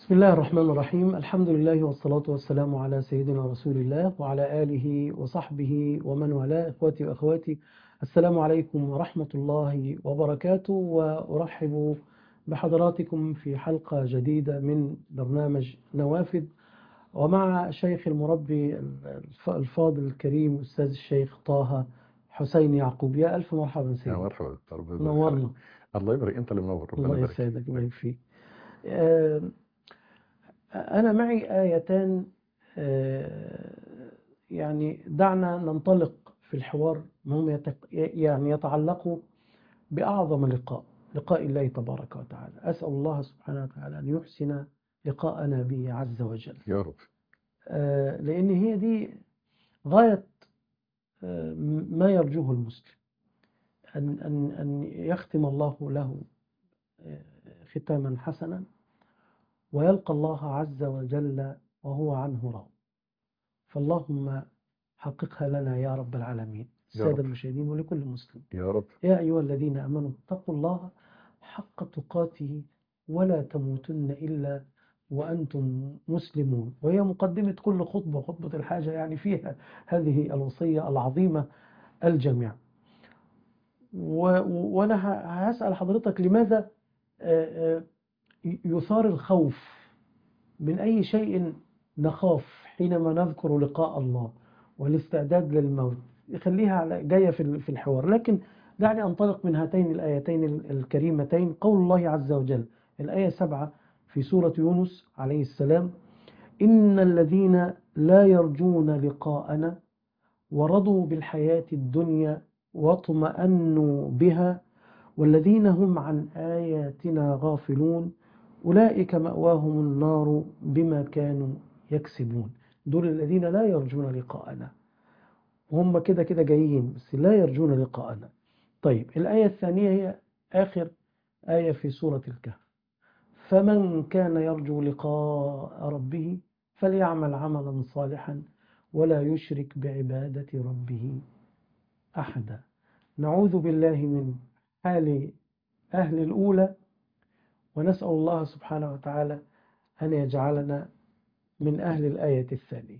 بسم الله الرحمن الرحيم الحمد لله والصلاة والسلام على سيدنا رسول الله وعلى آله وصحبه ومن والاه إخوتي وأخواتي السلام عليكم ورحمة الله وبركاته وأرحب بحضراتكم في حلقة جديدة من برنامج نوافذ ومع شيخ المربي الفاضل الكريم أستاذ الشيخ طه حسين يعقوب يا ألف مرحبا يا سيدي مرحبا ربنا يبارك نورنا فيك. الله يبارك انت اللي منور ربنا الله يبارك يسعدك ويبارك فيك آه، أنا معي آيتان آه، يعني دعنا ننطلق في الحوار وهم يتق- يعني يتعلقوا بأعظم لقاء لقاء الله تبارك وتعالى أسأل الله سبحانه وتعالى أن يحسن لقاءنا به عز وجل يا رب آه، لأن هي دي غاية آه، ما يرجوه المسلم أن أن أن يختم الله له آه، ختاما حسنا ويلقى الله عز وجل وهو عنه راض فاللهم حققها لنا يا رب العالمين يا السادة رب. المشاهدين ولكل مسلم يا رب يا أيها الذين آمنوا اتقوا الله حق تقاته ولا تموتن إلا وأنتم مسلمون وهي مقدمة كل خطبة خطبة الحاجة يعني فيها هذه الوصية العظيمة الجامعة و- و- وأنا ه- هسأل حضرتك لماذا آه، آه، يثار الخوف من أي شيء نخاف حينما نذكر لقاء الله والاستعداد للموت يخليها على- جاية في ال- في الحوار لكن دعني أنطلق من هاتين الآيتين ال- الكريمتين قول الله عز وجل الآية سبعة في سورة يونس عليه السلام إن الذين لا يرجون لقاءنا ورضوا بالحياة الدنيا واطمأنوا بها والذين هم عن آياتنا غافلون أولئك مأواهم النار بما كانوا يكسبون دول الذين لا يرجون لقاءنا هم كده كده جايين بس لا يرجون لقاءنا طيب الآية الثانية هي آخر آية في سورة الكهف فمن كان يرجو لقاء ربه فليعمل عملا صالحا ولا يشرك بعبادة ربه أحدا نعوذ بالله من حال أهل الأولى ونسأل الله سبحانه وتعالى أن يجعلنا من أهل الآية الثانية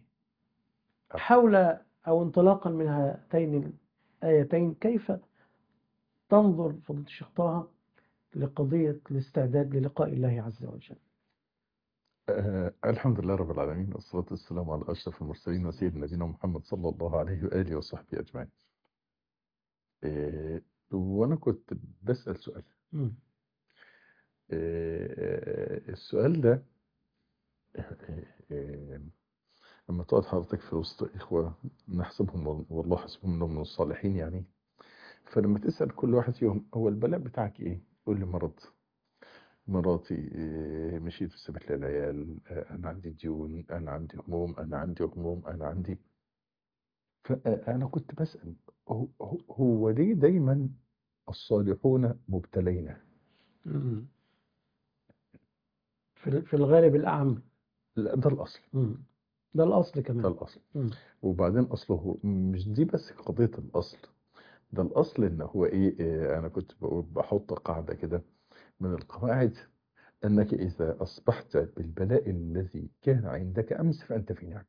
حول أو انطلاقا من هاتين الآيتين كيف تنظر فضيلة الشيخ طه لقضية الاستعداد للقاء الله عز وجل آه الحمد لله رب العالمين والصلاة والسلام على أشرف المرسلين وسيد نبينا محمد صلى الله عليه وآله وصحبه أجمعين آه وأنا كنت بسأل سؤال مم. آه السؤال ده آه، آه، لما تقعد حضرتك في وسط إخوة نحسبهم والله حسبهم إنهم من الصالحين يعني فلما تسأل كل واحد فيهم هو البلاء بتاعك إيه؟ يقول لي مرض مراتي آه، مشيت في سبيل العيال آه، أنا عندي ديون أنا عندي هموم أنا عندي هموم أنا عندي فأنا كنت بسأل هو, هو- هو ليه دايما الصالحون مبتلين مم. في في الغالب الأعم لا ده الأصل مم. ده الأصل ده كمان الأصل مم. وبعدين أصله مش دي بس قضية الأصل ده الأصل إن هو إيه آه، أنا كنت بقول بحط قاعدة كده من القواعد أنك إذا أصبحت بالبلاء الذي كان عندك أمس فأنت في نعم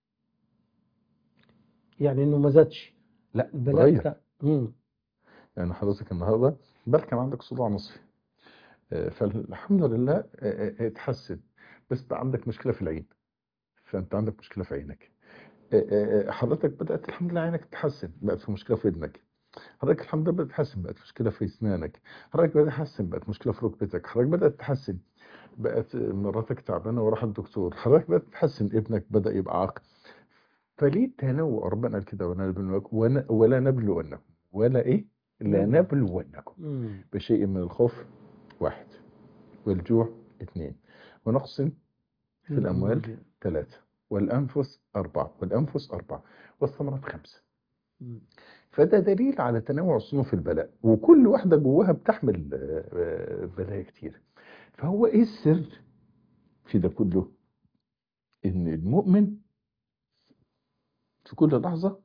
يعني إنه ما زادش لا البلاء غير بتاع مم. يعني حضرتك النهارده بل كان عندك صداع نصفي آه، فالحمد لله آه، آه، اتحسن بس بقى عندك مشكله في العين فانت عندك مشكله في عينك آه، آه، آه، حضرتك بدات الحمد لله عينك تتحسن بقت في مشكله في ودنك حضرتك الحمد لله بدات تتحسن بقت مشكله في اسنانك حضرتك بدات تتحسن بقت مشكله في ركبتك حضرتك بدات تتحسن بقت مراتك تعبانه وراح الدكتور حضرتك بدات تتحسن ابنك بدا يبقى عاقل فليه التنوع ربنا قال كده ولا نبلونكم ولا ولا نبلونكم ولا ايه لا مم. نبلونكم مم. بشيء من الخوف واحد والجوع اثنين ونقص في الأموال ثلاثة والأنفس أربعة والأنفس أربعة والثمرات خمسة مم. فده دليل على تنوع صنوف البلاء وكل واحدة جواها بتحمل آه، آه، بلايا كتير فهو إيه السر في ده كله إن المؤمن في كل لحظة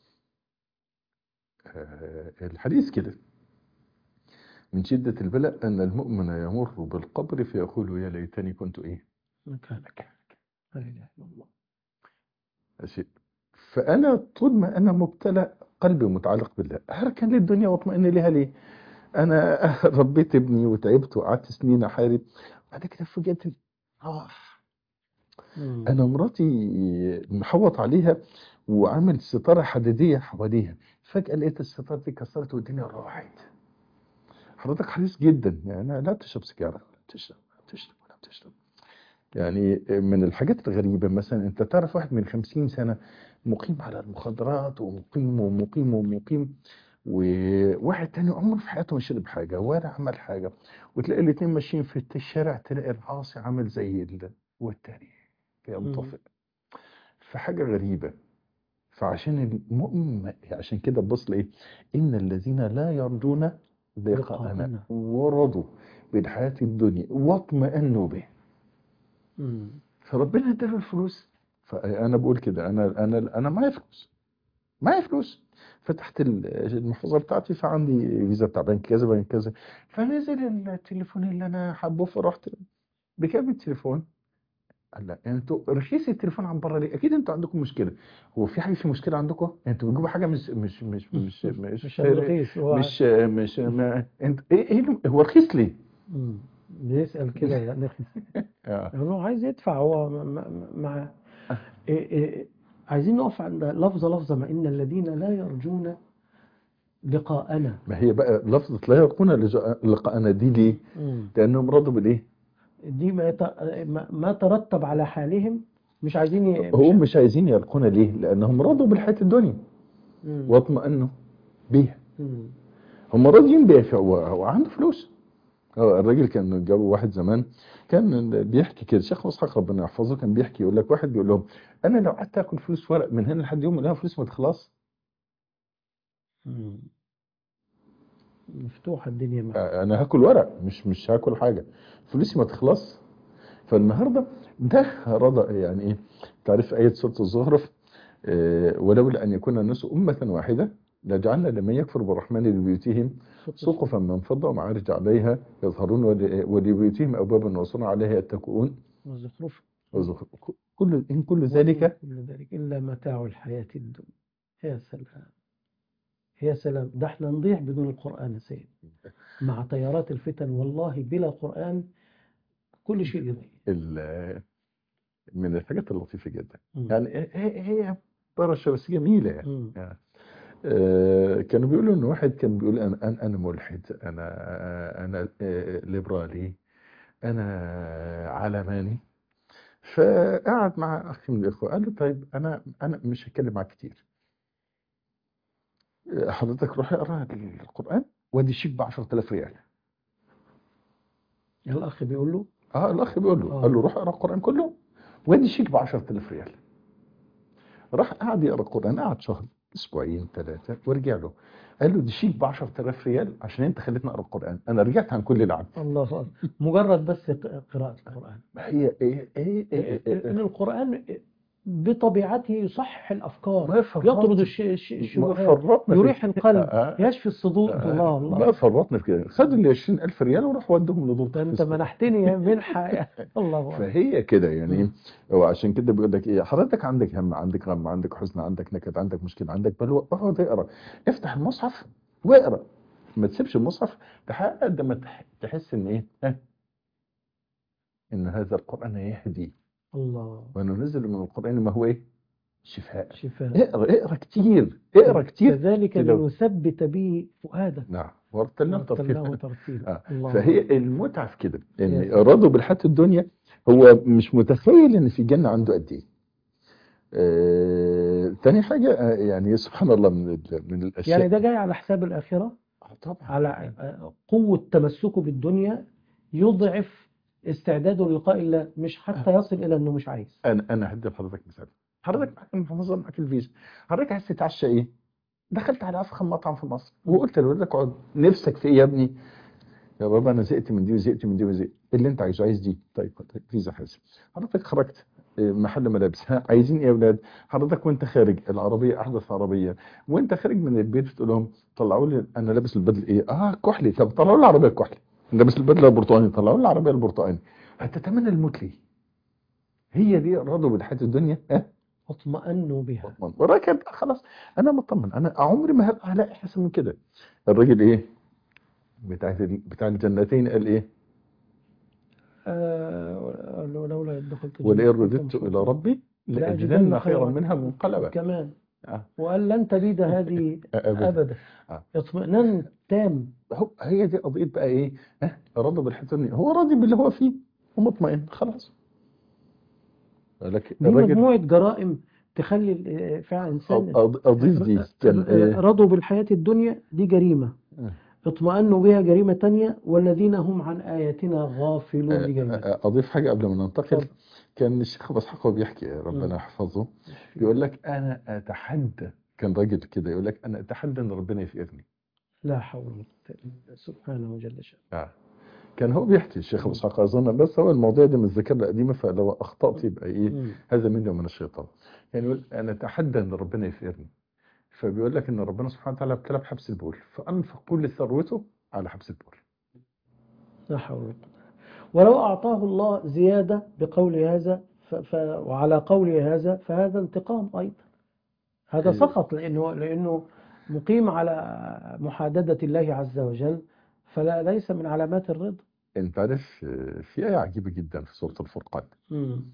آه، الحديث كده من شدة البلاء أن المؤمن يمر بالقبر فيقول يا ليتني كنت إيه مكانك لا إله إلا الله ماشي فانا طول ما انا مبتلى قلبي متعلق بالله هركن للدنيا واطمئن لها ليه انا ربيت ابني وتعبت وقعدت سنين احارب بعد كده فوجئت اه مم. انا مراتي محوط عليها وعامل ستاره حديديه حواليها فجاه لقيت الستاره دي كسرت والدنيا راحت حضرتك حريص جدا يعني لا تشرب سيجاره ولا تشرب ولا تشرب ولا تشرب يعني من الحاجات الغريبه مثلا انت تعرف واحد من 50 سنه مقيم على المخدرات ومقيم ومقيم ومقيم وواحد تاني عمره في حياته ما شرب حاجه ولا عمل حاجه وتلاقي الاثنين ماشيين في الشارع تلاقي العاصي عامل زي ال... والتاني ينطفئ فحاجه غريبه فعشان المؤمن عشان كده تبص لايه ان الذين لا يرجون لقاءنا لقاءنا. ورضوا بالحياه الدنيا واطمأنوا به مم. فربنا اداله الفلوس فانا بقول كده انا انا انا معايا فلوس معايا فلوس فتحت ال- المحفظه بتاعتي فعندي فيزا بتاع بنك كذا بنك كذا فنزل التليفون اللي انا حابه فرحت بكام التليفون؟ قال لا انتوا رخيص التليفون عن بره ليه؟ اكيد انتوا عندكم مشكله هو في حاجه في مشكله عندكم؟ انتوا بتجيبوا حاجه مش مش مش مش مش مش رخيص هو مش مش ما انت ايه ايه هو رخيص ليه؟ مم. بيسأل كده يا نخس آه. يعني هو عايز يدفع هو م- م- مع إيه إيه عايزين نقف عند لفظة لفظة ما إن الذين لا يرجون لقاءنا ما هي بقى لفظة لا يرقون لقاءنا دي ليه؟ مم. لأنهم رضوا بالإيه؟ دي ما, يت... ما- ما ترتب على حالهم مش عايزين ي... هم مش عايزين يرقون ليه؟ لأنهم رضوا بالحياة الدنيا مم. واطمأنوا بيها مم. هم راضيين بيها هو هو عنده فلوس هو الراجل كان جابوا واحد زمان كان بيحكي كده شيخ اسحاق ربنا يحفظه كان بيحكي يقول لك واحد بيقول لهم انا لو قعدت اكل فلوس ورق من هنا لحد يوم ما فلوس ما تخلص مم. مفتوحة الدنيا معاه انا هاكل ورق مش مش هاكل حاجه فلوسي ما تخلص فالنهارده ده رضا يعني ايه تعرف ايه سوره الزخرف آه، ولولا ان يكون الناس امه واحده لجعلنا لمن يكفر بالرحمن لبيوتهم سقفا من فضه ومعارج عليها يظهرون ول- ولبيوتهم ابوابا وسرا عليها يتكئون والزخرف وزخرف. كل ان كل ذلك كل ذلك إلا متاع الحياة الدنيا يا سلام يا سلام ده احنا نضيع بدون القرآن يا سيد مع تيارات الفتن والله بلا قرآن كل شيء يضيع ال- من الحاجات اللطيفه جدا مم. يعني هي هي برشا بس جميله يعني مم. آه، كانوا بيقولوا ان واحد كان بيقول انا انا انا ملحد انا انا آه، ليبرالي انا علماني فقعد مع اخ من الاخوه قال له طيب انا انا مش هتكلم معاك كتير آه، حضرتك روح اقرا القران وادي شيك ب 10000 ريال الأخ بيقول له اه الاخ بيقول له آه. قال له روح اقرا القران كله وادي شيك ب 10000 ريال راح قعد يقرا القران قعد شهر اسبوعين ثلاثه ورجع له قال له دي شيك ب 10000 ريال عشان انت خليتني اقرا القران انا رجعت عن كل العام الله أكبر مجرد بس ق- قراءة القرآن ما هي ايه ايه ايه, إيه, إن إيه القرآن بطبيعته يصحح الأفكار ما فرطنا يطرد الش- الش- ما الشبهات فرطنا في يريح القلب آه. يشفي الصدور آه. الله ما الله فرطنا في كده خدوا ال 20000 ريال وراحوا ودوهم لدور ده أنت تخفيض. منحتني يا منحة يا الله أكبر فهي كده يعني مم. هو عشان كده بيقول لك ايه حضرتك عندك هم عندك غم عندك حزن عندك نكد عندك مشكله عندك بلوى اقعد اقرا افتح المصحف واقرا ما تسيبش المصحف لحد قد ما تح- تحس ان ايه ها ان هذا القران يهدي الله وننزل من القران ما هو ايه شفاء شفاء اقرا اقرا كتير اقرا كتير كذلك كده. لنثبت به فؤادك نعم ورتلناه ورتلناه ترتيلا ترتيلا آه. الله فهي المتعه في كده يا ان سلام. رضوا بالحياه الدنيا هو مش متخيل ان في جنه عنده قد ايه آه، تاني حاجة آه، يعني سبحان الله من ال- من الأشياء يعني ده جاي على حساب الآخرة آه، طبعا على آه، قوة تمسكه بالدنيا يضعف استعداده للقاء الله مش حتى يصل إلى أنه مش عايز أنا أنا هدي لحضرتك مثال حضرتك معاك المحافظة معاك الفيزا حضرتك عايز تتعشى إيه؟ دخلت على أفخم مطعم في مصر وقلت لولدك اقعد نفسك في إيه يا ابني؟ يا بابا أنا زهقت من دي وزهقت من دي وزهقت اللي أنت عايزه عايز دي طيب خد فيزا حاسب حضرتك خرجت آه، محل ملابس ها عايزين ايه يا اولاد حضرتك وانت خارج العربيه احدث عربيه وانت خارج من البيت تقول لهم طلعوا لي انا لابس البدل ايه اه كحلي طب طلعوا لي العربيه الكحلي لابس البدله البرتقاني طلعوا لي العربيه البرتقاني هتتمنى الموت ليه هي دي رضوا بالحياة الدنيا ها اطمأنوا بها مطمئن ولكن خلاص انا مطمن انا عمري ما هبقى هلاقي احسن من كده الراجل ايه بتاع بتاع الجنتين قال ايه آه لو- لولا إذ دخلت ولئن جنتكم رددت شكرا. الى ربي لأجدن لاجدن خيرا خيرا منها منقلبا كمان آه. وقال لن تبيد هذه ابدا أبدا آه. اطمئنان تام هو هي دي قضيه بقى ايه ها رضى بالحياه الدنيا هو راضي باللي هو فيه ومطمئن خلاص لكن دي الراجل مجموعة جرائم تخلي ال- فعلا إنسان أض- اضيف دي كان إيه؟ رضوا بالحياة الدنيا دي جريمة آه. اطمأنوا بها جريمة تانية والذين هم عن آياتنا غافلون دي جريمة اضيف حاجه قبل ما ننتقل اتفضل. كان الشيخ ابو اسحاق وهو بيحكي ربنا مم. يحفظه يقول لك انا اتحدى كان راجل كده يقول لك انا اتحدى ان ربنا يفقرني لا حول ولا قوة إلا بالله سبحانه وجل شأنه آه. كان هو بيحكي الشيخ ابو اسحاق اظن بس هو المواضيع دي من الذاكره القديمه فلو اخطات يبقى ايه مم. هذا مني ومن الشيطان يعني يقول انا اتحدى ان ربنا يفقرني فبيقول لك ان ربنا سبحانه وتعالى ابتلى بحبس البول فانفق كل ثروته على حبس البول لا حول ولا قوة ولو أعطاه الله زيادة بقول هذا ف... ف... وعلى قوله هذا فهذا انتقام أيضا هذا أيوة. سقط لأنه لأنه مقيم على محاددة الله عز وجل فلا ليس من علامات الرضا انت عارف آه، في ايه عجيبه جدا في سوره الفرقان مم.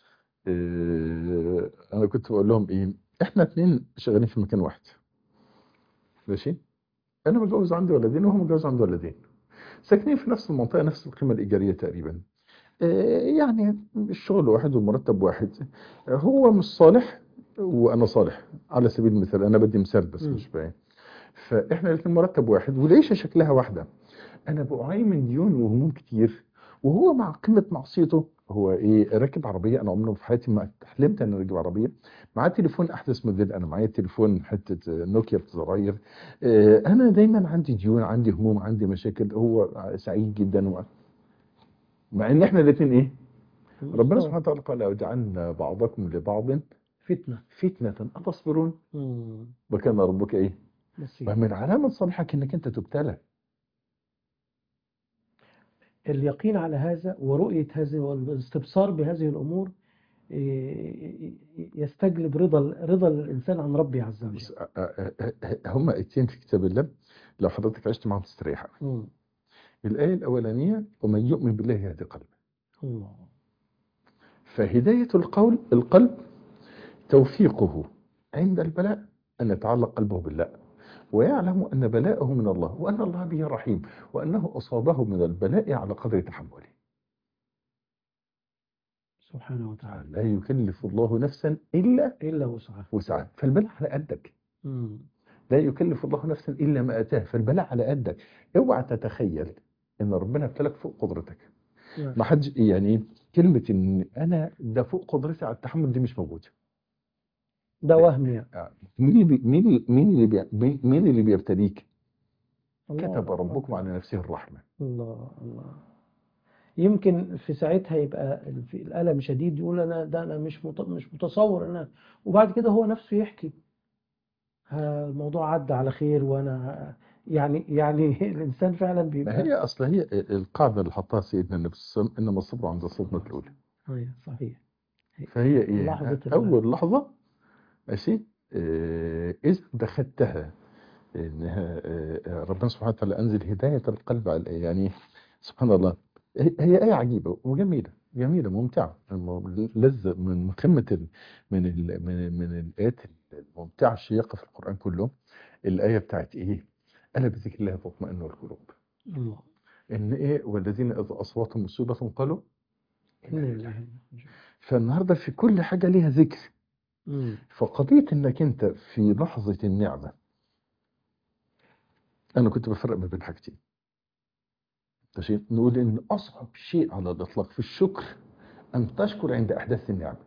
آه، انا كنت بقول لهم ايه احنا اتنين شغالين في مكان واحد ماشي انا متجوز عندي ولدين وهو متجوز عنده ولدين ساكنين في نفس المنطقه نفس القيمه الايجاريه تقريبا آه، يعني الشغل واحد والمرتب واحد آه، هو مش صالح وانا صالح على سبيل المثال انا بدي مثال بس مم. مش باين فاحنا الاثنين مرتب واحد والعيشه شكلها واحده انا بقعي من ديون وهموم كتير وهو مع قمه معصيته هو ايه راكب عربيه انا عمري في حياتي ما حلمت ان راكب عربيه معاه تليفون احدث موديل انا معايا تليفون حته نوكيا بزراير آه، انا دايما عندي ديون عندي هموم عندي مشاكل هو سعيد جدا و... مع ان احنا الاثنين ايه ربنا سبحانه وتعالى قال وجعلنا بعضكم لبعض فتنة فتنه اتصبرون مم. وكان ربك ايه بسيط. ومن علامه صالحك انك انت تبتلى اليقين على هذا ورؤية هذه والاستبصار بهذه الأمور إيه، يستجلب رضا رضا الإنسان عن ربه عز بص، وجل آه، آه، آه، هم ايتين في كتاب الله لو حضرتك عشت معاهم تستريح أوي. مم. الآية الأولانية ومن يؤمن بالله يهدي قلبه الله فهداية القول القلب توفيقه عند البلاء أن يتعلق قلبه بالله ويعلم أن بلاءه من الله وأن الله به رحيم وأنه أصابه من البلاء على قدر تحمله سبحانه وتعالى لا يكلف الله نفسا إلا إلا وسعه وسعها فالبلاء على قدك مم. لا يكلف الله نفسا إلا ما أتاه فالبلاء على قدك اوعى تتخيل ان ربنا ابتلك فوق قدرتك ما حدش يعني كلمة ان انا ده فوق قدرتي على التحمل دي مش موجودة ده وهم يعني مين اللي بي مين اللي مين اللي بي مين اللي بيبتليك الله كتب ربكم أكبر. على نفسه الرحمة الله الله يمكن في ساعتها يبقى ال- في الألم شديد يقول أنا ده أنا مش مت- مش متصور أنا وبعد كده هو نفسه يحكي ها الموضوع عدى على خير وأنا يعني يعني الإنسان فعلا ما بيبقى هي اصل هي القاعدة اللي حطها سيدنا النبي صلى الله عليه وسلم انما الصبر عند الصدمة الاولى أيوة، صحيح فهي ايه لحظة ال- اول لحظة ماشي آه، اذا دخلتها انها آه، آه، ربنا سبحانه وتعالى انزل هداية القلب على يعني سبحان الله هي هي آية عجيبة وجميلة جميلة ممتعة الم- لذة من قمة ال من ال من من الآيات الممتعة الشيقة في القرآن كله الآية بتاعت إيه؟ ألا بذكر الله تطمئن القلوب الله إن إيه والذين إذا أصابتهم مصيبة قالوا إنا لله وإنا إليه فالنهاردة في كل حاجة ليها ذكر راجعون. فقضية إنك أنت في لحظة النعمة أنا كنت بفرق ما بين حاجتين ماشي نقول إن أصعب شيء على الإطلاق في الشكر أن تشكر عند أحداث النعمة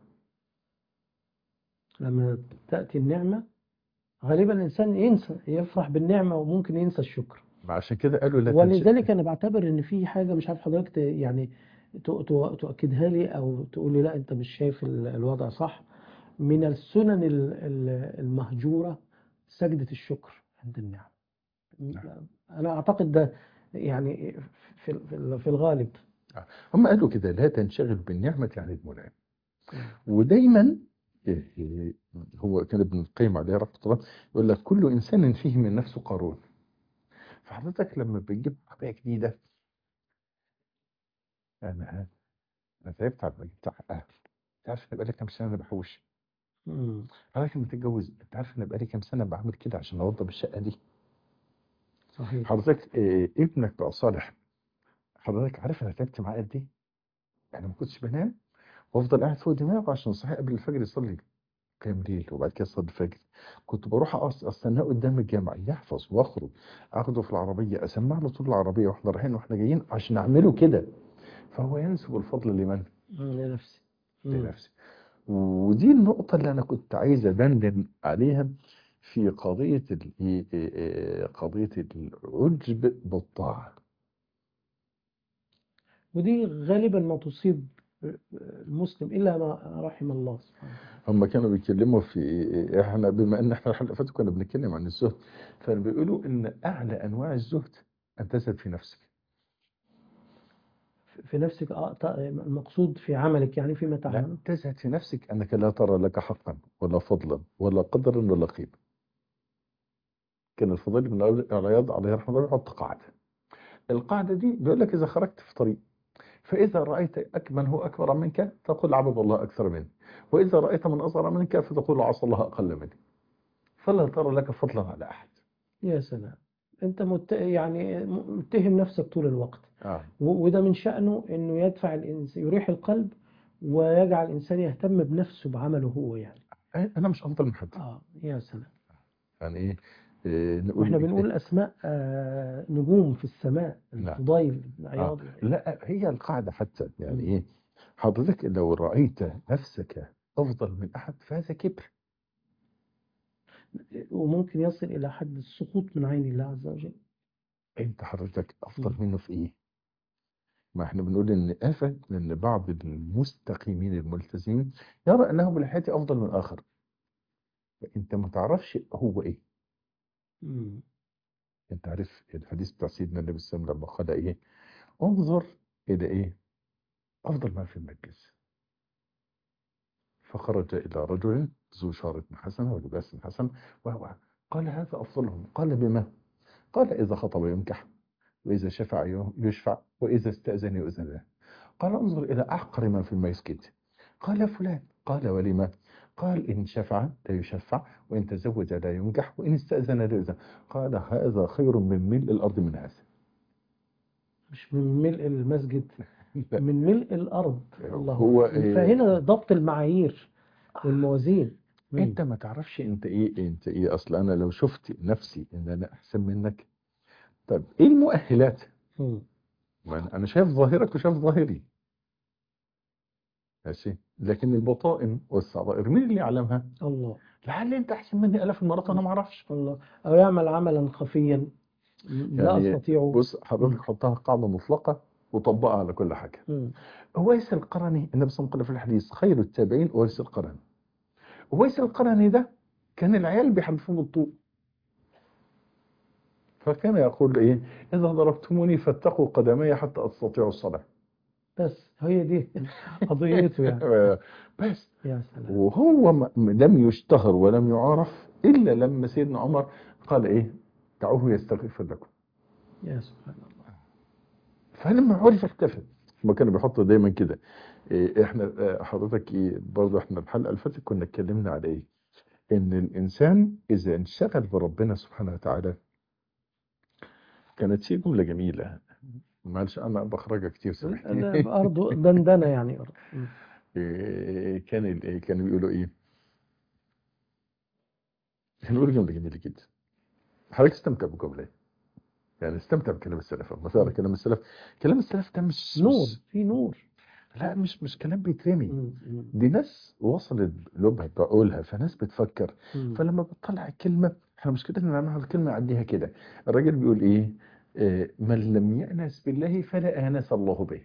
لما تأتي النعمة غالبا الإنسان ينسى يفرح بالنعمة وممكن ينسى الشكر عشان كده قالوا لا تنش- ولذلك أنا بعتبر إن في حاجة مش عارف حضرتك ت- يعني ت- ت- تؤكدها لي أو تقول لي لا أنت مش شايف ال- الوضع صح من السنن ال- ال- المهجورة سجدة الشكر عند النعمة أنا أعتقد ده يعني في في في الغالب هم قالوا كده لا تنشغل بالنعمة عن المنعم ودايما إيه إيه هو كان ابن القيم عليه رحمه الله يقول لك كل انسان فيه من نفسه قارون فحضرتك لما بتجيب عربيه جديده انا انا تعبت على ما جبت حقها انت عارف انا بقالي كام سنه انا بحوش مم. حضرتك لما تتجوز انت عارف انا بقالي كام سنه بعمل كده عشان اوضب الشقه دي صحيح حضرتك إيه ابنك بقى صالح حضرتك عارف انا تعبت معاه قد ايه؟ انا ما كنتش بنام وافضل قاعد فوق دماغه عشان صحيح قبل الفجر يصلي قيام ليل وبعد كده يصلي الفجر كنت بروح أص- استناه قدام الجامع يحفظ واخرج اخده في العربيه اسمع له طول العربيه واحنا رايحين واحنا جايين عشان اعمله كده فهو ينسب الفضل لمن؟ مم. لنفسي مم. لنفسي ودي النقطة اللي أنا كنت عايز أدندن عليها في قضية ال- إيه- إيه- إيه- قضية العجب بالطاعة ودي غالبا ما تصيب المسلم إلا ما رحم الله سبحانه وتعالى هم كانوا بيتكلموا في احنا بما ان احنا الحلقه اللي فاتت كنا بنتكلم عن الزهد فكانوا بيقولوا ان اعلى انواع الزهد ان تزهد في نفسك في نفسك آه، ط- المقصود في عملك يعني فيما لا تعمله تزهد في نفسك انك لا ترى لك حقا ولا فضلا ولا قدرا ولا قيمه كان الفضيل بن عياض عليه رحمه الله يحط قاعده القاعده دي بيقول لك اذا خرجت في طريق فإذا رأيت أك- من هو أكبر منك تقول عبد الله أكثر مني وإذا رأيت من أصغر منك فتقول عصى الله أقل مني فلا ترى لك فضلا على أحد يا سلام أنت مت... يعني متهم نفسك طول الوقت آه. و- وده من شأنه إنه يدفع الإنسان يريح القلب ويجعل الإنسان يهتم بنفسه بعمله هو يعني أنا مش أفضل من حد آه يا سلام يعني إيه إيه، نقول واحنا إيه؟ بنقول أسماء آه نجوم في السماء نعم. الفضيل بن آه. عياض لا هي القاعدة حتى يعني مم. إيه حضرتك لو رأيت نفسك أفضل من أحد فهذا كبر وممكن يصل إلى حد السقوط من عين الله عز وجل أنت حضرتك أفضل مم. منه في إيه ما احنا بنقول ان آفة ان بعض المستقيمين الملتزمين يرى انه بالحياة افضل من اخر انت ما تعرفش هو ايه مم. انت عارف الحديث بتاع سيدنا النبي صلى الله عليه وسلم لما قال ايه انظر الى ايه افضل ما في المجلس فخرج الى رجل ذو شارة حسنة ولباس حسن وهو قال هذا افضلهم قال بما قال اذا خطب ينكح واذا شفع يشفع واذا استاذن يؤذن له قال انظر الى احقر من في المسجد قال فلان قال ولما قال إن شفع لا يشفع وإن تزوج لا ينكح وإن استأذن لا يؤذن قال هذا خير من ملء الأرض من هذا مش من ملء المسجد لا. من ملء الأرض الله هو أكبر. إيه؟ فهنا ضبط المعايير والموازين مم. أنت ما تعرفش أنت إيه أنت إيه أصل أنا لو شفت نفسي إن أنا أحسن منك طب إيه المؤهلات مم. ما أنا- أنا شايف ظاهرك وشايف ظاهري ماشي لكن البطائن والصغائر مين اللي يعلمها الله لعل أنت أحسن مني آلاف المرات وأنا ما أعرفش الله أو يعمل عملا خفيا لا يعني أستطيع بص حضرتك حطها قاعدة مطلقة وطبقها على كل حاجة مم. أويس القرني النبي صلى الله عليه وسلم قال في الحديث خير التابعين أويس القرني أويس القرني ده كان العيال بيحدفوه بالطوب فكان يقول إيه إذا ضربتموني فاتقوا قدمي حتى أستطيع الصلاة بس هي دي قضيته يعني بس يا سلام وهو م- لم يشتهر ولم يعرف إلا لما سيدنا عمر قال إيه دعوه يستغفر لكم يا سبحان الله فلما عرف اختفى ما كانوا بيحطوا دايما كده إيه، احنا آه، حضرتك ايه برضه احنا الحلقه اللي فاتت كنا اتكلمنا على ايه ان الانسان اذا انشغل بربنا سبحانه وتعالى كانت في جمله جميله معلش انا بخرجها كتير أنا سامحني برضه دندنة يعني مم. إيه، كان ال- إيه، كانوا بيقولوا ايه كانوا بيقولوا جمله جميله جدا حضرتك استمتع بالجمله يعني استمتع بكلام السلف لما تقرا كلام السلف كلام السلف ده مش نور مش- في نور لا مش مش كلام بيترمي مم. مم. دي ناس وصلت قلوبها بعقولها فناس بتفكر مم. فلما بتطلع الكلمة احنا مشكلتنا ان نعمل الكلمة يعديها كده الراجل بيقول ايه آه، من لم يأنس بالله فلا آنس الله به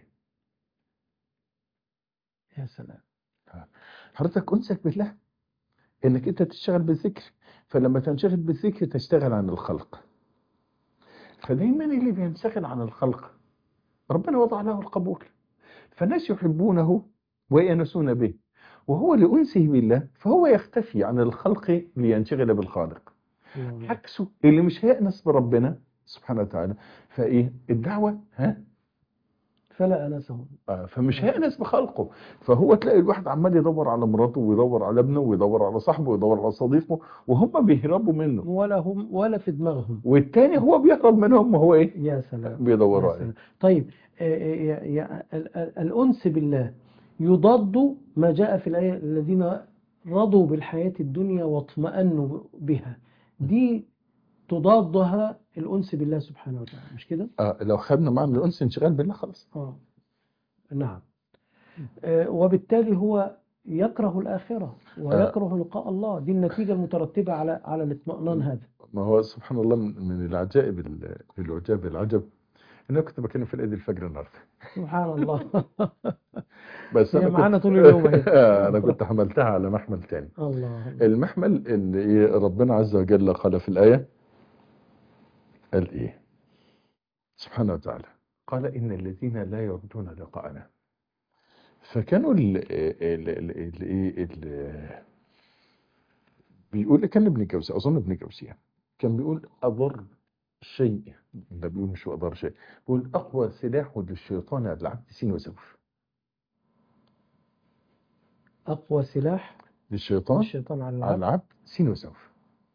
يا سلام حضرتك أنسك بالله انك انت تشتغل بالذكر فلما تنشغل بالذكر تشتغل عن الخلق فدايما اللي بينشغل عن الخلق ربنا وضع له القبول فالناس يحبونه ويأنسون به وهو لأنسه بالله فهو يختفي عن الخلق لينشغل بالخالق الله. عكسه اللي مش هيأنس بربنا سبحانه وتعالى فايه الدعوه ها فلا أنسهم آه، فمش هيأنس بخلقه فهو تلاقي الواحد عمال يدور على مراته ويدور على ابنه ويدور على صاحبه ويدور على صديقه وهم بيهربوا منه ولا هم ولا في دماغهم والتاني هو بيهرب منهم وهو ايه يا سلام بيدوروا يا عليه سلام. طيب آه، آه، يا- ال- ال- الأنس بالله يضاد ما جاء في الآية الذين رضوا بالحياة الدنيا واطمأنوا بها دي تضادها الأنس بالله سبحانه وتعالى مش كده؟ آه لو خدنا معنى الانس انشغال بالله خلاص آه. نعم آه، وبالتالي هو يكره الآخرة ويكره لقاء الله دي النتيجة المترتبة على على الاطمئنان هذا ما هو سبحان الله من من العجائب ال- العجاب العجب انا كنت بتكلم في الايدي الفجر النهارده سبحان الله بس هي انا معانا كنت طول اليوم اهي. آه، انا كنت حملتها على محمل تاني الله المحمل اللي إيه ربنا عز وجل قال في الآية قال إيه سبحانه وتعالى قال إن الذين لا يرجون لقاءنا فكانوا ال ال ال ال إيه ال بيقول كان ابن جوزي أظن ابن جوزي يعني كان بيقول أضر شيء ده بيقول مش أضر شيء بيقول أقوى سلاح للشيطان على العبد سين وسوف أقوى سلاح للشيطان الشيطان على على العبد العبد سين وسوف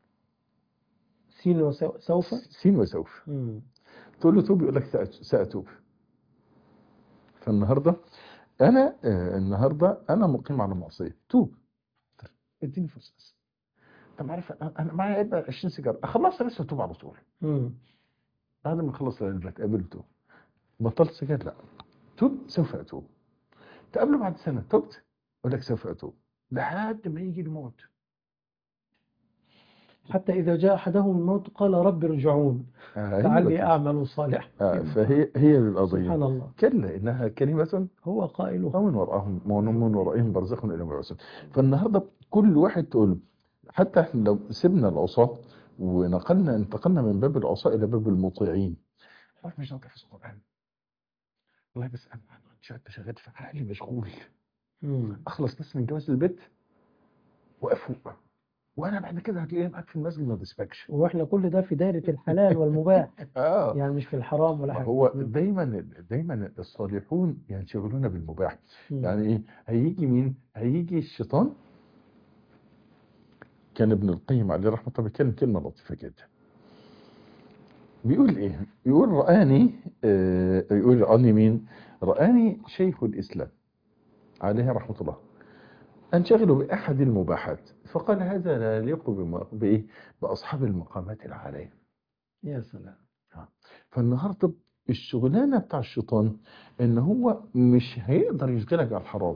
سين وسوف سين وسوف مم. تقول له توب يقول لك سأت- سأتوب فالنهارده انا آه، النهارده انا مقيم على معصيه توب اديني فرصه بس انت عارف انا أنا معايا علبه 20 سيجاره اخلصها بس واتوب على طول مم. بعد ما اخلص العلبه تقابل توب بطلت سجاير لا توب سوف اتوب تقابله بعد سنه تبت يقول لك سوف اتوب لحد ما يجي الموت حتى إذا جاء أحدهم الموت قال رب ارجعون آه، هي لعلي بقى- أعمل صالحا آه، فهي هي القضيه سبحان الله كلا انها كلمه هو قائلها ومن وراءهم ومن ورائهم برزخ الى يوم يبعثون فالنهارده كل واحد تقول له، حتى احنا لو سيبنا العصاة ونقلنا انتقلنا من باب العصاة الى باب المطيعين والله مش نقدر احفظ القران والله بس انا أنا شغال شغال في عقلي مشغول مم. اخلص بس من جواز البيت وافوق وانا بعد كده هتلاقيني معاك في المسجد ما بسبكش واحنا كل ده في دائرة الحلال والمباح اه يعني مش في الحرام ولا حاجة هو مم. دايما دايما الصالحون ينشغلون بالمباح مم. يعني ايه هيجي مين هيجي الشيطان كان ابن القيم عليه رحمه الله بيتكلم كلمه لطيفه جدا بيقول ايه بيقول رآني آه يقول رآني مين رآني شيخ الإسلام عليه رحمة الله انشغل بأحد المباحات فقال هذا لا يليق بم- بإيه بأصحاب المقامات العالية يا سلام فالنهارده الشغلانه بتاع الشيطان ان هو مش هيقدر يشغلك على الحرام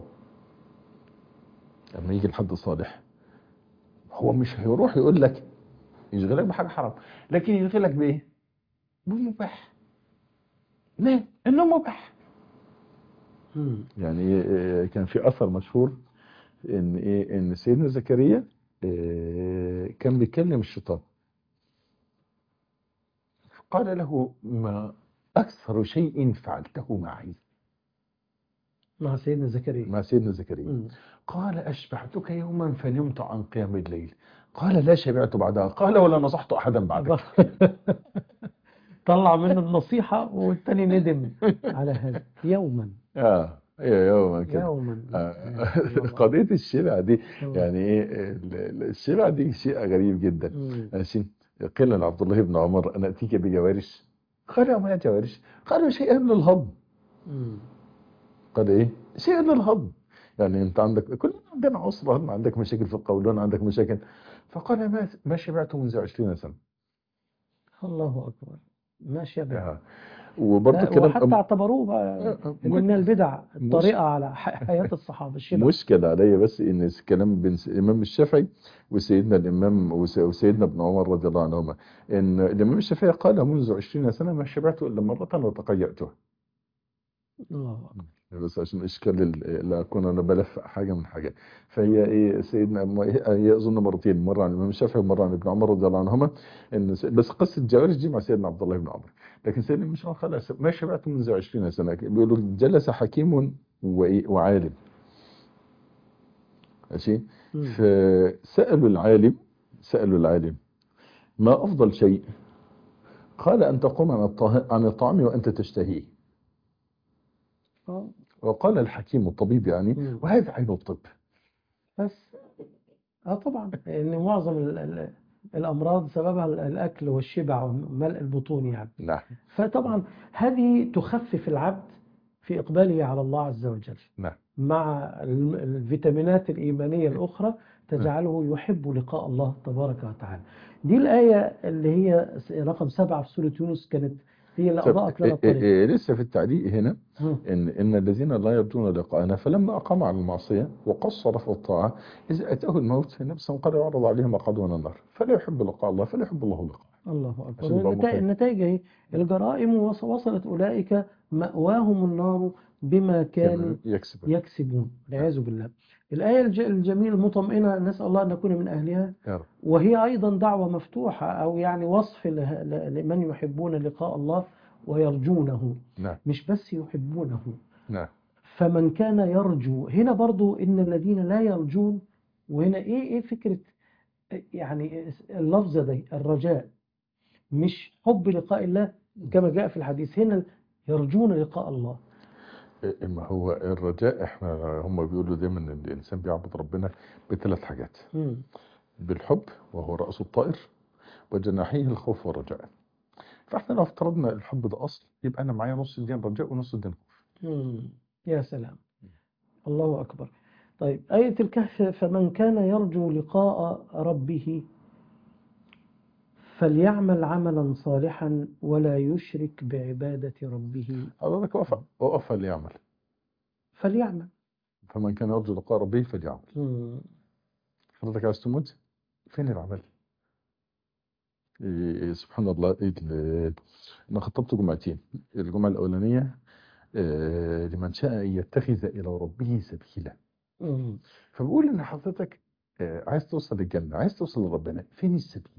لما يجي لحد صالح هو مش هيروح يقول لك يشغلك بحاجه حرام لكن يشغلك بايه بمباح ليه انه مباح مم. يعني إيه، كان في اثر مشهور ان ايه ان سيدنا زكريا إيه، كان بيكلم الشيطان قال له ما اكثر شيء فعلته معي مع سيدنا زكريا مع سيدنا زكريا مم. قال اشبعتك يوما فنمت عن قيام الليل قال لا شبعت بعدها قال ولا نصحت احدا بعدك طلع منه النصيحة والتاني ندم على هذا يوما اه ايوه يوما كده يوما آه. قضيه الشبع دي يعني ايه ال- ال- الشبع دي شيء غريب جدا مم. ماشي قيل لعبد الله بن عمر انا اتيك بجوارش قال وما جوارش قالوا شيئا للهضم مم. قال ايه شيئا للهضم يعني انت عندك كلنا عندنا عسره عندك مشاكل في القولون عندك مشاكل فقال ما ما شبعت منذ 20 سنه الله أكبر ما شبه آه. وبرضه لا، كده وحتى اعتبروه بقى آه، إن من البدع الطريقة على ح- حياة الصحابة الشبع مشكلة عليا بس ان الكلام بين س- الامام الشافعي وسيدنا الامام وس- وسيدنا ابن عمر رضي الله عنهما ان الامام الشافعي قال منذ 20 سنه ما شبعت الا مره وتقيأتها الله أكبر بس عشان اشكال ال- لا اكون انا بلف حاجه من حاجه فهي ايه سيدنا أم- هي اظن مرتين مره عن الامام الشافعي ومره عن ابن عمر رضي الله عنهما ان س- بس قصه الجوارح دي مع سيدنا عبد الله بن عمر لكن سيدنا الامام الشافعي خلاص ما شبعت منذ 20 سنه بيقولوا جلس حكيم وإيه؟ وعالم ماشي مم. فسألوا العالم سألوا العالم ما أفضل شيء قال أن تقوم عن الطه- عن الطعام وأنت تشتهيه آه. وقال الحكيم الطبيب يعني مم. وهذا عين الطب بس اه طبعا ان معظم ال- ال- الامراض سببها ال- الاكل والشبع وملء البطون يعني نعم فطبعا هذه تخفف العبد في اقباله على الله عز وجل نعم مع ال- الفيتامينات الايمانيه الاخرى تجعله يحب لقاء الله تبارك وتعالى دي الايه اللي هي رقم سبعة في سوره يونس كانت هي اللي طب اضاءت لنا إيه- الطريق إيه- لسه في التعليق هنا مم. إن إن الذين لا يرجون لقاءنا فلما أقام على المعصية وقصر في الطاعة إذا أتاه الموت النبي صلى الله عليه وسلم قال يعرض عليه مقعد من النار فلا يحب لقاء الله فلا يحب الله لقاءه الله أكبر عشان يبقى والنتائج مخيف. النتائج اهي الجرائم وص- وصلت أولئك مأواهم النار بما كانوا يكسب يكسبون والعياذ بالله الآية الج- الجميلة المطمئنة نسأل الله أن نكون من أهلها يا رب وهي أيضا دعوة مفتوحة أو يعني وصف له- ل- لمن يحبون لقاء الله ويرجونه نعم مش بس يحبونه نعم فمن كان يرجو هنا برضو إن الذين لا يرجون وهنا إيه إيه فكرة يعني اللفظة دي الرجاء مش حب لقاء الله كما جاء في الحديث هنا يرجون لقاء الله إيه، ما هو الرجاء احنا هم بيقولوا دايما ان الانسان بيعبد ربنا بثلاث حاجات مم. بالحب وهو رأس الطائر وجناحيه الخوف والرجاء فاحنا لو افترضنا الحب ده اصل يبقى انا معايا نص الدين رجاء ونص الدين خوف مم. يا سلام الله أكبر طيب آية الكهف فمن كان يرجو لقاء ربه فليعمل عملا صالحا ولا يشرك بعبادة ربه حضرتك وقف وقف فليعمل فليعمل فمن كان يرجو لقاء ربه فليعمل مم. حضرتك عايز تموت فين العمل إيه سبحان الله ال- انا خطبت جمعتين الجمعه الاولانيه آه، لمن شاء ان يتخذ الى ربه سبيلا مم. فبقول ان حضرتك آه، عايز توصل للجنه عايز توصل لربنا فين السبيل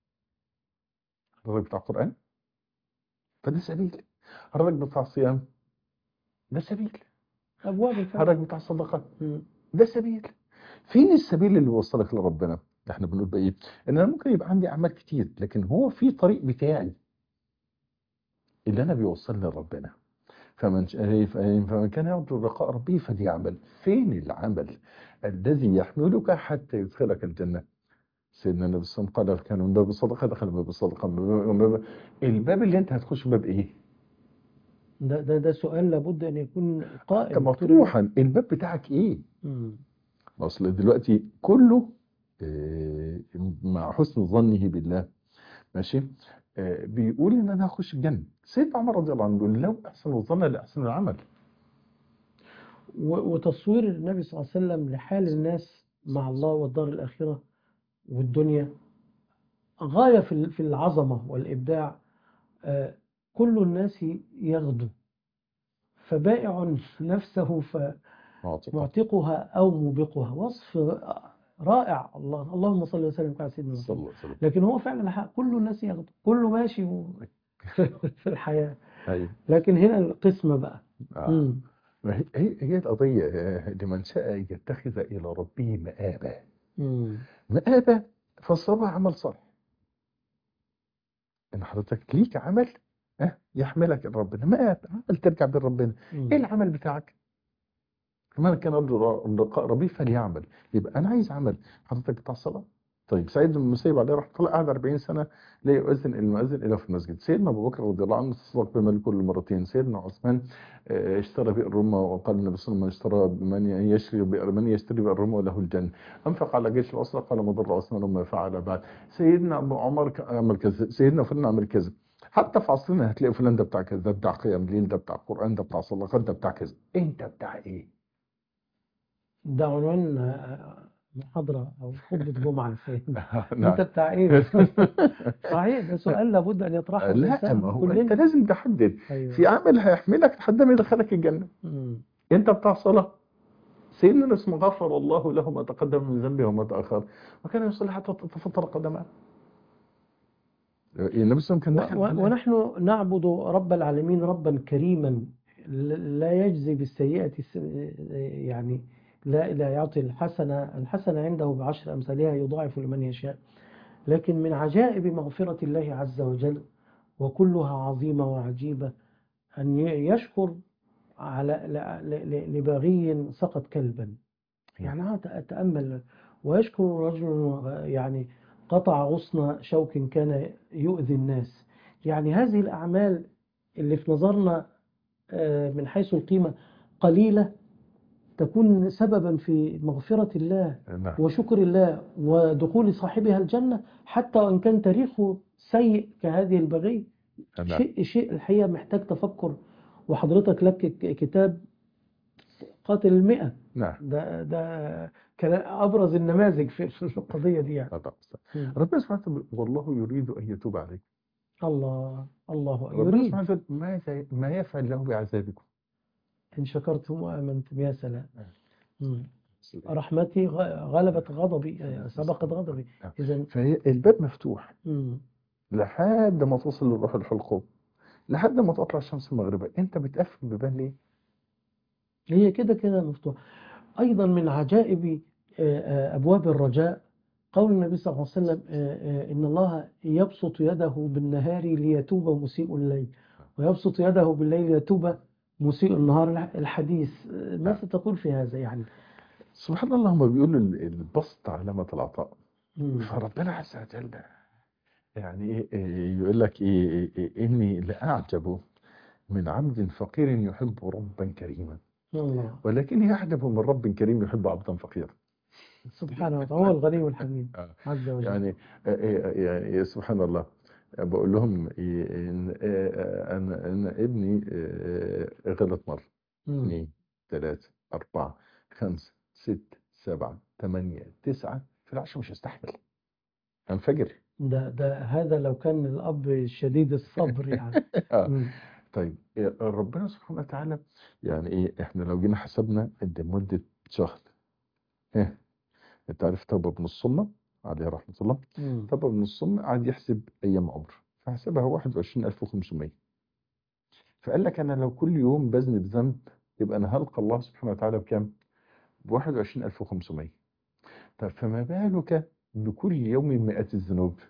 حضرتك بتاع قران فده سبيل حضرتك بتاع صيام ده سبيل أبواب الفرج حضرتك بتاع صدقه مم. ده سبيل فين السبيل اللي بيوصلك لربنا احنا بنقول بقى ايه ان انا ممكن يبقى عندي اعمال كتير لكن هو في طريق بتاعي اللي انا بيوصلني لربنا فمن شاء- فمن كان يرجو لقاء ربه فليعمل فين العمل الذي يحملك حتى يدخلك الجنه سيدنا النبي صلى الله عليه وسلم قال كان من باب الصدقه دخل من باب الصدقه من باب الباب اللي انت هتخش باب ايه ده ده ده سؤال لابد أن يكون قائم كما طول الوقت. مطروحا الباب بتاعك ايه مم. اصل دلوقتي كله آه، مع حسن ظنه بالله ماشي آه، بيقول ان انا هخش الجنه سيدنا عمر رضي الله عنه بيقول لو احسن الظن لاحسن العمل و- وتصوير النبي صلى الله عليه وسلم لحال الناس مع الله والدار الآخرة والدنيا غاية في ال- في العظمة والإبداع آه، كل الناس يغدو فبائع نفسه معطي. فمعتقها أو موبقها وصف رائع الله اللهم صل وسلم على سيدنا صلى محمد الله عليه وسلم لكن هو فعلا حق كل الناس يغدو كله ماشي و- في الحياة ايوه لكن هنا القسمة بقى آه. مم. ما هي هي هي القضيه آه، لمن شاء أن يتخذ الى ربه مآبا مم. مآبا فالصبر عمل صالح ان حضرتك ليك عمل ها يحملك لربنا مآب عمل ترجع بين ربنا مم. ايه العمل بتاعك كمان كان يرجو لقاء ربه فليعمل يبقى انا عايز عمل حضرتك بتاع الصلاه طيب سعيد بن المسيب عليه رحمه الله قعد 40 سنه لا يؤذن المؤذن الا في المسجد سيدنا ابو بكر رضي الله عنه تصدق بمال كل مرتين سيدنا عثمان آه، اشترى بئر روما وقال النبي صلى الله عليه وسلم من اشترى من يشتري بئر من يشتري بئر روما وله الجنه انفق على جيش الاسره قال ما ضر عثمان وما فعل بعد سيدنا ابو عمر ك- عمل كذا سيدنا فلان عمل كذا حتى في عصرنا هتلاقي فلان ده بتاع كذا ده بتاع قيام ليل ده بتاع قران ده بتاع صدقات ده بتاع كذا انت بتاع ايه ده عنوان آه، محاضرة أو خطبة جمعة فين نعم. أنت بتاع إيه؟ صحيح ده سؤال لابد أن يطرحه لا الإنسان ما هو كلنا. انت لازم تحدد أيوه. في عمل هيحملك لحد ما يدخلك الجنه مم. انت بتاع صلاه سيدنا اسمه غفر الله له ما تقدم من ذنبه وما تاخر وكان يصلي حتى تتفطر قدماه النبي صلى الله عليه وسلم كان و- دخل و- عليه. ونحن نعبد رب العالمين ربا كريما ل- لا يجزي بالسيئة س- يعني لا لا يعطي الحسنة الحسنة عنده بعشر أمثالها يضاعف لمن يشاء لكن من عجائب مغفرة الله عز وجل وكلها عظيمة وعجيبة أن ي- يشكر على ل- ل- ل- لبغي سقط كلبا يعني أنا أتأمل ويشكر رجل يعني قطع غصن شوك كان يؤذي الناس يعني هذه الأعمال اللي في نظرنا آه، من حيث القيمة قليلة تكون سببا في مغفرة الله نعم وشكر الله ودخول صاحبها الجنة حتى وإن كان تاريخه سيء كهذه البغي نعم شيء شيء الحقيقة محتاج تفكر وحضرتك لك ك- كتاب قاتل المئة نعم ده ده كان أبرز النماذج في في القضية دي يعني لا بأس. مم. ربنا سبحانه وتعالى والله يريد أن يتوب عليكم الله الله ربنا يريد سبحانه وتعالى ماذا ما يفعل له بعذابكم إن شكرتم وآمنتم يا سلام آه. مم. رحمتي غ- غلبت غضبي آه، سبقت غضبي آه. إذا فهي الباب مفتوح مم. لحد ما توصل للروح الحلقوم لحد ما تطلع الشمس المغربية انت بتقفل البيبان ليه؟ هي كده كده مفتوح أيضا من عجائب آه، آه، أبواب الرجاء قول النبي صلى الله عليه وسلم آه، آه، إن الله يبسط يده بالنهار ليتوب مسيء الليل ويبسط يده بالليل ليتوب مسيء النهار الحديث آه، ماذا تقول في هذا يعني سبحان الله هم بيقولوا ال- البسط علامة العطاء مم. فربنا عز وجل يعني إيه- إيه يقول لك إيه إيه- إني لأعجب من عبد فقير يحب ربا كريما الله ولكني أعجب من رب كريم يحب عبدا فقيرا سبحانه وتعالى هو الغني الحميد آه. عز وجل يعني آه، آه، يعني سبحان الله بقول لهم إيه إن آه، أنا أنا ابني آه، غلط مرة مم. اثنين ثلاثة أربعة خمسة ستة سبعة ثمانية تسعة في العشرة مش هستحمل هنفجر ده ده هذا لو كان الأب شديد الصبر يعني آه. مم. طيب إيه، ربنا سبحانه وتعالى يعني ايه احنا لو جينا حسبنا قد مدة شهر ايه انت عارف توبة بن الصمة عليه رحمة الله مم. توبة بن الصمة قعد يحسب ايام عمره فحسبها 21500 فقال لك انا لو كل يوم بذنب ذنب يبقى انا هلقى الله سبحانه وتعالى بكام؟ ب 21500 طب فما بالك بكل يوم مئات الذنوب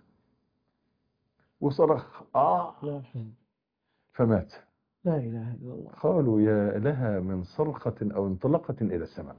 وصرخ اه لا حول. فمات لا إله إلا الله قالوا يا لها من صرخة أو انطلاقة إلى السماء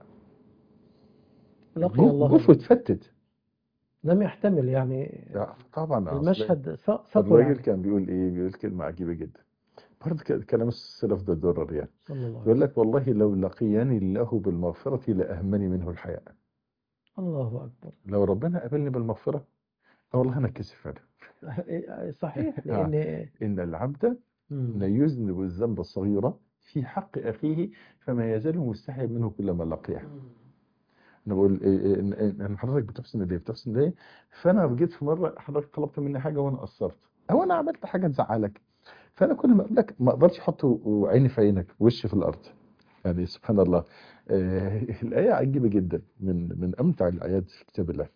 لقي الله جوفه اتفتت لم يحتمل يعني لا، طبعا أصل المشهد ث- ثقل الراجل يعني كان بيقول إيه بيقول كلمة عجيبة جدا برضه ك- كلام السلف ده درر يعني صلى الله عليه يقول لك والله لو لقياني الله بالمغفرة لأهمني منه الحياء الله أكبر لو ربنا قابلني بالمغفرة آه والله أنا كسف أنا صحيح آه. لأن إن العبد مم. لا يذنب الذنب الصغير في حق أخيه فما يزال مستحي منه كلما لقيه انا بقول إيه إيه إن إن- ان حضرتك بتحسن ليه بتحسن ليه فانا جيت في مره حضرتك طلبت مني حاجه وانا قصرت او انا عملت حاجه تزعلك فانا كل ما اقابلك ما اقدرش احط عيني في عينك وشي في الارض يعني سبحان الله آه الايه عجيبه جدا من من امتع الايات في كتاب الله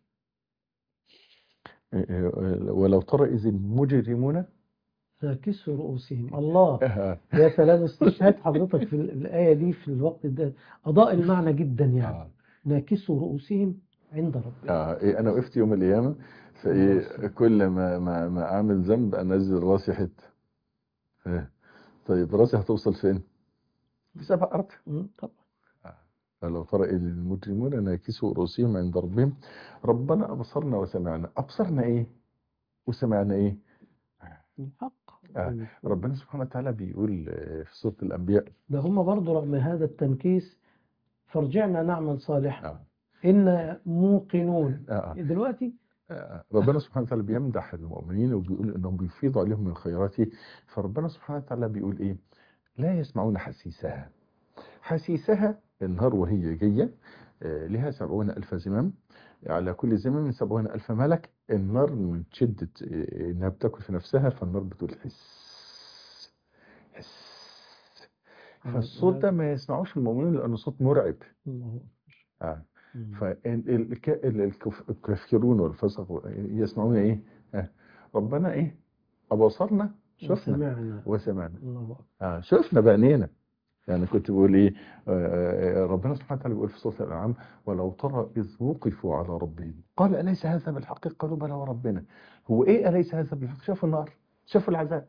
آه، آه، ولو ترى اذ المجرمون ناكسوا رؤوسهم الله آه، يا سلام استشهاد حضرتك في الآية دي في الوقت ده أضاء المعنى جدا يعني آه، ناكسوا رؤوسهم عند ربهم آه، إيه، انا وقفت يوم القيامه فايه كل ما ما ما اعمل ذنب انزل راسي حته إيه، طيب راسي هتوصل فين؟ في سبع ارض مم، طبعا فلو ترى إذ المجرمون ناكسوا رؤوسهم عند ربهم ربنا أبصرنا وسمعنا أبصرنا إيه وسمعنا إيه الحق آه، ربنا سبحانه وتعالى بيقول آه، في سورة الأنبياء ده هم برضو رغم هذا التنكيس فرجعنا نعمل صالحا آه، إن موقنون آه، دلوقتي آه، ربنا سبحانه وتعالى بيمدح المؤمنين وبيقول إنهم بيفيضوا عليهم من خيراته فربنا سبحانه وتعالى بيقول إيه لا يسمعون حسيسها حسيسها النار وهي جاية آه، لها سبعون ألف زمام على كل زمام سبعون ألف ملك النار من شدة آه، إنها بتاكل في نفسها فالنار بتقول حس حس فالصوت ده ما يسمعوش المؤمنين لأنه صوت مرعب الله آه. أكبر. فالكافرون والفسق يسمعون إيه آه. ربنا إيه أبصرنا شفنا وسمعنا وسمعنا الله أكبر آه. شفنا بعينينا يعني كنت بقول ايه آه، ربنا سبحانه وتعالى بيقول في سورة الأنعام ولو ترى إذ وقفوا على ربهم قال أليس هذا بالحق قالوا بلى وربنا هو ايه أليس هذا بالحق شافوا النار شافوا العذاب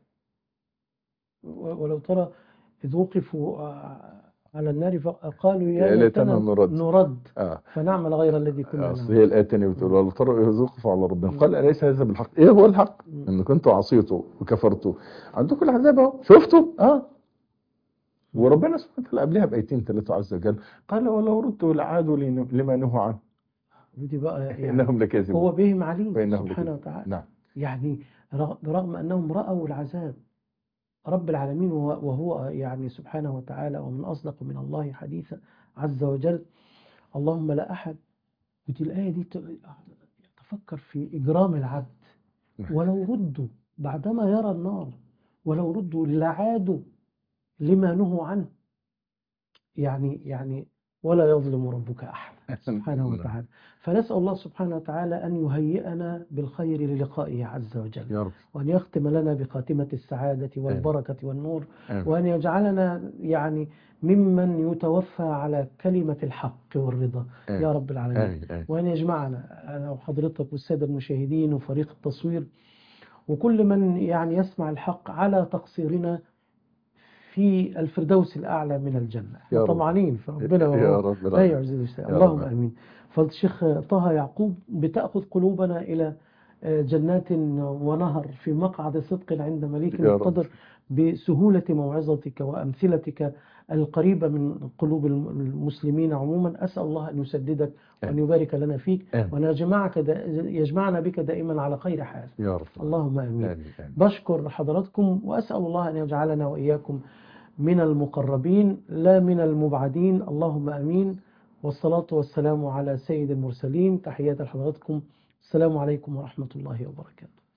ولو ترى إذ وقفوا آه، على النار فقالوا يا يا ليتنا ليتنا نرد. نرد اه فنعمل غير الذي كنا أصل نعمل هي الآية التانية بتقول ولو ترى إذ وقفوا على ربهم قال أليس هذا بالحق ايه هو الحق مم. ان كنتوا عصيتوا وكفرتوا عندكم العذاب اهو شفتوا اه وربنا سبحانه وتعالى قبلها بآيتين ثلاثة عز وجل قال ولو ردوا لعادوا لن- لما نهوا عنه ودي بقى يعني إنهم لكاذبون هو بهم عليم فإنهم سبحانه لكاذبون. وتعالى نعم يعني رغ- برغم أنهم رأوا العذاب رب العالمين وهو وهو يعني سبحانه وتعالى ومن أصدق من الله حديثا عز وجل اللهم لا أحد ودي الآية دي ت- تفكر في إجرام العبد نعم. ولو ردوا بعدما يرى النار ولو ردوا لعادوا لما نهوا عنه يعني يعني ولا يظلم ربك أحد سبحانه نعم. وتعالى فنسأل الله سبحانه وتعالى أن يهيئنا بالخير للقائه عز وجل يا رب وأن يختم لنا بخاتمة السعادة والبركة والنور آمين. وأن يجعلنا يعني ممن يتوفى على كلمة الحق والرضا آمين. يا رب العالمين آمين آمين وأن يجمعنا أنا وحضرتك والسادة المشاهدين وفريق التصوير وكل من يعني يسمع الحق على تقصيرنا في الفردوس الأعلى من الجنة يا رب. طمعانين في ربنا يا وهو رب لا العالمين. يعجز شيء يا اللهم رب. امين فضل الشيخ طه يعقوب بتاخذ قلوبنا الى آه، جنات ونهر في مقعد صدق عند مليك يا رب. مقتدر بسهوله موعظتك وامثلتك القريبه من قلوب الم- المسلمين عموما اسال الله ان يسددك وان آمين. يبارك لنا فيك آمين. وان يجمعك دا يجمعنا بك دائما على خير حال يا رب اللهم امين آمين آمين بشكر حضراتكم وأسأل الله أن يجعلنا وإياكم من المقربين لا من المبعدين اللهم أمين والصلاة والسلام على سيد المرسلين تحيات لحضراتكم السلام عليكم ورحمة الله وبركاته